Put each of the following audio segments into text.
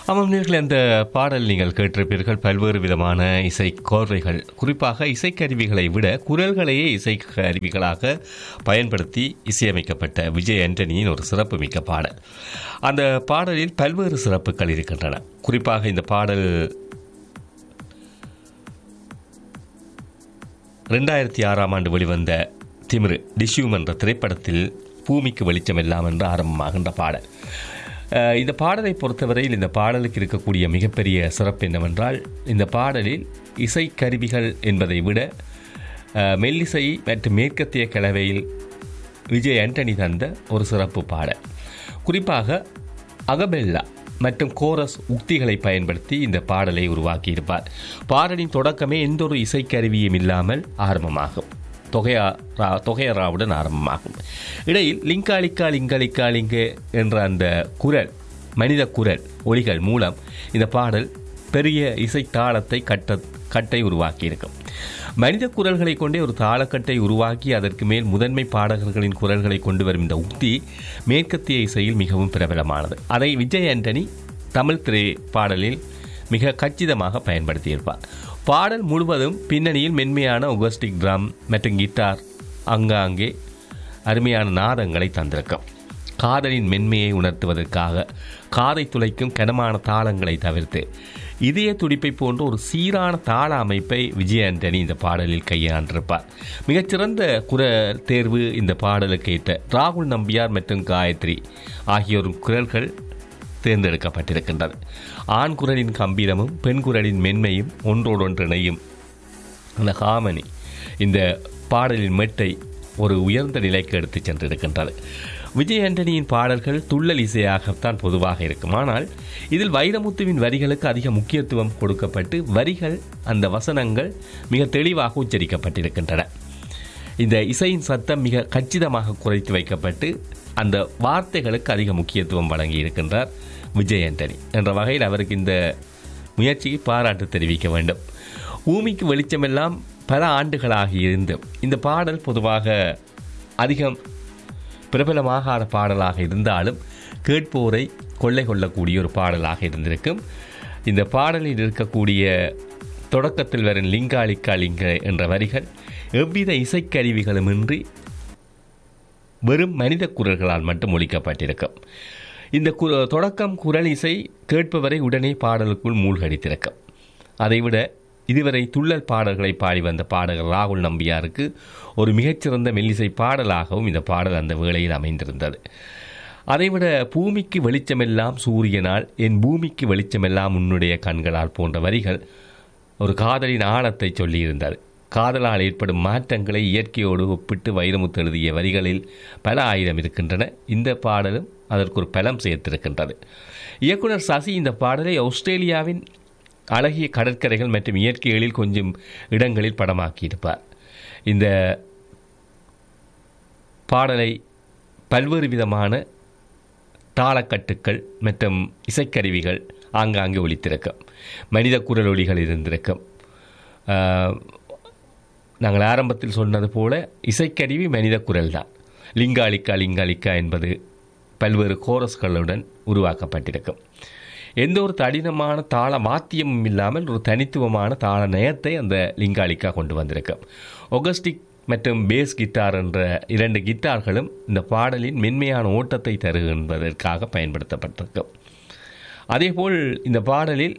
ஆமாம் நேர்களே அந்த பாடல் நீங்கள் கேட்டிருப்பீர்கள் பல்வேறு விதமான இசை கோர்வைகள் குறிப்பாக இசைக்கருவிகளை விட குரல்களையே இசை கருவிகளாக பயன்படுத்தி இசையமைக்கப்பட்ட விஜய் ஆண்டனியின் ஒரு சிறப்புமிக்க பாடல் அந்த பாடலில் பல்வேறு சிறப்புகள் இருக்கின்றன குறிப்பாக இந்த பாடல் ரெண்டாயிரத்தி ஆறாம் ஆண்டு வெளிவந்த திமிரு டிஷ்யூம் என்ற திரைப்படத்தில் பூமிக்கு வெளிச்சம் எல்லாம் என்று ஆரம்பமாகின்ற பாடல் அஹ் இந்த பாடலை பொறுத்தவரையில் இந்த பாடலுக்கு இருக்கக்கூடிய மிகப்பெரிய சிறப்பு என்னவென்றால் இந்த பாடலில் இசைக்கருவிகள் என்பதை விட அஹ், மெல்லிசை மற்றும் மேற்கத்திய கலவையில் விஜய் ஆண்டனி தந்த ஒரு சிறப்பு பாடல் குறிப்பாக அகபெல்லா மற்றும் கோரஸ் உக்திகளை பயன்படுத்தி இந்த பாடலை உருவாக்கியிருப்பார் பாடலின் தொடக்கமே எந்த ஒரு இசைக்கருவியும் இல்லாமல் ஆரம்பமாகும் தொகையா ரா தொகையராவுடன் ஆரம்பமாகும் இடையில் லிங்காலிக்கா லிங்கலிக்கா லிங்கே என்ற அந்த குரல் மனித குரல் ஒலிகள் மூலம் இந்த பாடல் பெரிய இசை தாளத்தை கட்ட கட்டை உருவாக்கியிருக்கும் மனித குரல்களை கொண்டே ஒரு தாளக்கட்டை உருவாக்கி அதற்கு மேல் முதன்மை பாடகர்களின் குரல்களை கொண்டு வரும் இந்த உக்தி மேற்கத்திய இசையில் மிகவும் பிரபலமானது அதை விஜய் ஆண்டனி தமிழ் திரை பாடலில் மிக கச்சிதமாக பயன்படுத்தியிருப்பார் பாடல் முழுவதும் பின்னணியில் மென்மையான ஒகஸ்டிக் ட்ரம் மற்றும் கிட்டார் அங்காங்கே அருமையான நாதங்களை தந்திருக்கும் காதலின் மென்மையை உணர்த்துவதற்காக காதை துளைக்கும் கனமான தாளங்களை தவிர்த்து இதய துடிப்பை போன்ற ஒரு சீரான தாள அமைப்பை விஜய் ஆண்டனி இந்த பாடலில் கையாண்டிருப்பார் மிகச்சிறந்த குரல் தேர்வு இந்த பாடலுக்கு ஏற்ற ராகுல் நம்பியார் மற்றும் காயத்ரி ஆகியோரும் குரல்கள் தேர்ந்தெடுக்கப்பட்டிருக்கின்றது ஆண் குரலின் கம்பீரமும் பெண் குரலின் மென்மையும் ஒன்றோடொன்று இணையும் அந்த ஹாமனி இந்த பாடலின் மெட்டை ஒரு உயர்ந்த நிலைக்கு எடுத்துச் சென்றிருக்கின்றது விஜய் ஆண்டனியின் பாடல்கள் துள்ளல் இசையாகத்தான் பொதுவாக இருக்கும் ஆனால் இதில் வைரமுத்துவின் வரிகளுக்கு அதிக முக்கியத்துவம் கொடுக்கப்பட்டு வரிகள் அந்த வசனங்கள் மிக தெளிவாக உச்சரிக்கப்பட்டிருக்கின்றன இந்த இசையின் சத்தம் மிக கச்சிதமாக குறைத்து வைக்கப்பட்டு அந்த வார்த்தைகளுக்கு அதிக முக்கியத்துவம் வழங்கி இருக்கின்றார் விஜய் ஆண்டனி என்ற வகையில் அவருக்கு இந்த முயற்சிக்கு பாராட்டு தெரிவிக்க வேண்டும் பூமிக்கு வெளிச்சமெல்லாம் பல ஆண்டுகளாக இருந்தும் இந்த பாடல் பொதுவாக அதிகம் பிரபலமாகாத பாடலாக இருந்தாலும் கேட்போரை கொள்ளை கொள்ளக்கூடிய ஒரு பாடலாக இருந்திருக்கும் இந்த பாடலில் இருக்கக்கூடிய தொடக்கத்தில் வரும் லிங்காலிக்கா லிங்க என்ற வரிகள் எவ்வித இசைக்கருவிகளுமின்றி வெறும் மனித குரல்களால் மட்டும் ஒழிக்கப்பட்டிருக்கும் இந்த கு தொடக்கம் குரல் இசை கேட்பவரை உடனே பாடலுக்குள் மூழ்கடித்திருக்கும் அதைவிட இதுவரை துள்ளல் பாடல்களை பாடி வந்த பாடகர் ராகுல் நம்பியாருக்கு ஒரு மிகச்சிறந்த மெல்லிசை பாடலாகவும் இந்த பாடல் அந்த வேளையில் அமைந்திருந்தது அதைவிட பூமிக்கு வெளிச்சமெல்லாம் சூரியனால் என் பூமிக்கு வெளிச்சமெல்லாம் உன்னுடைய கண்களால் போன்ற வரிகள் ஒரு காதலின் ஆழத்தை சொல்லியிருந்தது காதலால் ஏற்படும் மாற்றங்களை இயற்கையோடு ஒப்பிட்டு வைரமுத்து எழுதிய வரிகளில் பல ஆயிரம் இருக்கின்றன இந்த பாடலும் அதற்கு ஒரு பலம் சேர்த்திருக்கின்றது இயக்குனர் சசி இந்த பாடலை ஆஸ்திரேலியாவின் அழகிய கடற்கரைகள் மற்றும் இயற்கை எழில் கொஞ்சம் இடங்களில் படமாக்கியிருப்பார் இந்த பாடலை பல்வேறு விதமான தாளக்கட்டுக்கள் மற்றும் இசைக்கருவிகள் ஆங்காங்கே ஒலித்திருக்கும் மனித குரல் ஒலிகள் இருந்திருக்கும் ஆஹ், நாங்கள் ஆரம்பத்தில் சொன்னது போல இசைக்கருவி மனித குரல் தான் லிங்காலிக்கா லிங்காலிக்கா என்பது பல்வேறு கோரஸ்களுடன் உருவாக்கப்பட்டிருக்கும் எந்த ஒரு தடினமான தாள மாத்தியமும் இல்லாமல் ஒரு தனித்துவமான தாள நயத்தை அந்த லிங்காலிக்கா கொண்டு வந்திருக்கும் ஒகஸ்டிக் மற்றும் பேஸ் கிட்டார் என்ற இரண்டு கிட்டார்களும் இந்த பாடலின் மென்மையான ஓட்டத்தை தருகின்றதற்காக பயன்படுத்தப்பட்டிருக்கும் அதேபோல் இந்த பாடலில்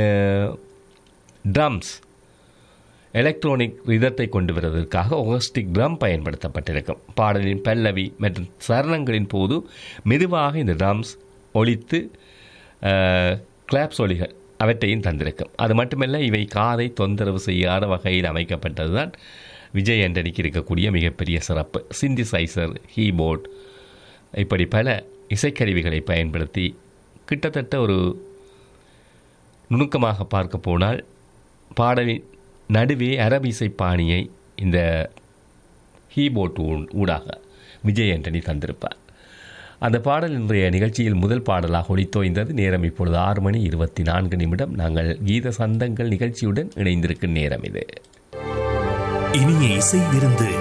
ட்ரம்ஸ் எலக்ட்ரானிக் ரிதத்தை கொண்டு வருவதற்காக ஒகஸ்டிக் ட்ரம் பயன்படுத்தப்பட்டிருக்கும் பாடலின் பல்லவி மற்றும் சரணங்களின் போது மெதுவாக இந்த ட்ரம்ஸ் ஒலித்து கிளாப்ஸ் ஒலிகள் அவற்றையும் தந்திருக்கும் அது மட்டுமல்ல இவை காதை தொந்தரவு செய்யாத வகையில் அமைக்கப்பட்டதுதான் விஜய் ஆண்டனிக்கு இருக்கக்கூடிய மிகப்பெரிய சிறப்பு சிந்திசைசர் கீபோர்ட் இப்படி பல இசைக்கருவிகளை பயன்படுத்தி கிட்டத்தட்ட ஒரு நுணுக்கமாக பார்க்க போனால் பாடலின் நடுவே அரபு இசை பாணியை இந்த கீபோர்ட் ஊ- ஊடாக விஜய் ஆண்டனி தந்திருப்பார் அந்த பாடல் இன்றைய நிகழ்ச்சியில் முதல் பாடலாக ஒளித்தோய்ந்தது நேரம் இப்பொழுது ஆறு மணி இருபத்தி நான்கு நிமிடம் நாங்கள் கீத சந்தங்கள் நிகழ்ச்சியுடன் இணைந்திருக்கும் நேரம் இது இனிய இசை விருந்து